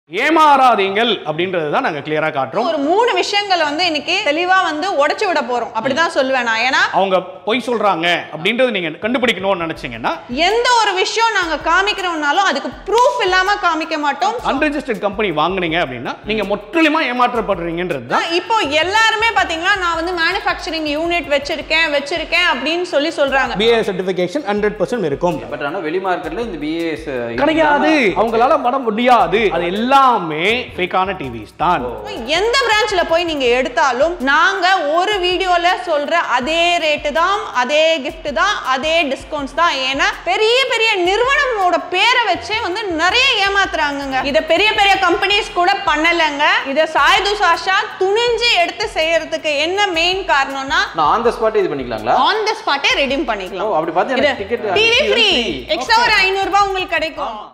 ஏமாறாதீங்கள் அப்படின்றது தான் நாங்க கிளியரா காட்டுறோம் ஒரு மூணு விஷயங்களை வந்து இன்னைக்கு தெளிவா வந்து உடைச்சு விட போறோம் அப்படிதான் சொல்லுவேன் நான் ஏன்னா அவங்க பொய் சொல்றாங்க அப்படின்றது நீங்க கண்டுபிடிக்கணும்னு நினைச்சீங்கன்னா எந்த ஒரு விஷயம் நாங்க காமிக்கிறோம்னாலும் அதுக்கு ப்ரூஃப் இல்லாம காமிக்க மாட்டோம் அன்ரெஜிஸ்டர்ட் கம்பெனி வாங்குனீங்க அப்படின்னா நீங்க முற்றிலுமா ஏமாற்றப்படுறீங்கன்றது தான் இப்போ எல்லாருமே பாத்தீங்கன்னா நான் வந்து மேனுஃபேக்சரிங் யூனிட் வச்சிருக்கேன் வச்சிருக்கேன் அப்படின்னு சொல்லி சொல்றாங்க பிஏ சர்டிஃபிகேஷன் ஹண்ட்ரட் பர்சன்ட் இருக்கும் பட் ஆனா வெளி மார்க்கெட்ல இந்த பிஏஎஸ் கிடையாது அவங்களால வர முடியாது அது எல்லாமே ஃபேக்கான டிவிஸ் தான் எந்த பிரான்ச்ல போய் நீங்க எடுத்தாலும் நாங்க ஒரு வீடியோல சொல்ற அதே ரேட்டு தான் அதே gift தான் அதே டிஸ்கவுண்ட்ஸ் தான் ஏன்னா பெரிய பெரிய நிறுவனமோட பேரை வச்சே வந்து நிறைய ஏமாத்துறாங்கங்க இத பெரிய பெரிய கம்பெனிஸ் கூட பண்ணலங்க இத சாய்து சாஷா துணிஞ்சு எடுத்து செய்யறதுக்கு என்ன மெயின் காரணம்னா நான் ஆன் த ஸ்பாட் இது பண்ணிக்கலாங்களா ஆன் த ஸ்பாட்டே ரெடீம் ஓ பண்ணிக்கலாம் அப்படி பார்த்து எனக்கு டிக்கெட் டிவி ஃப்ரீ எக்ஸ்ட்ரா ஒரு ஐநூறு ரூபாய் உங்களுக்கு கிடைக்கும்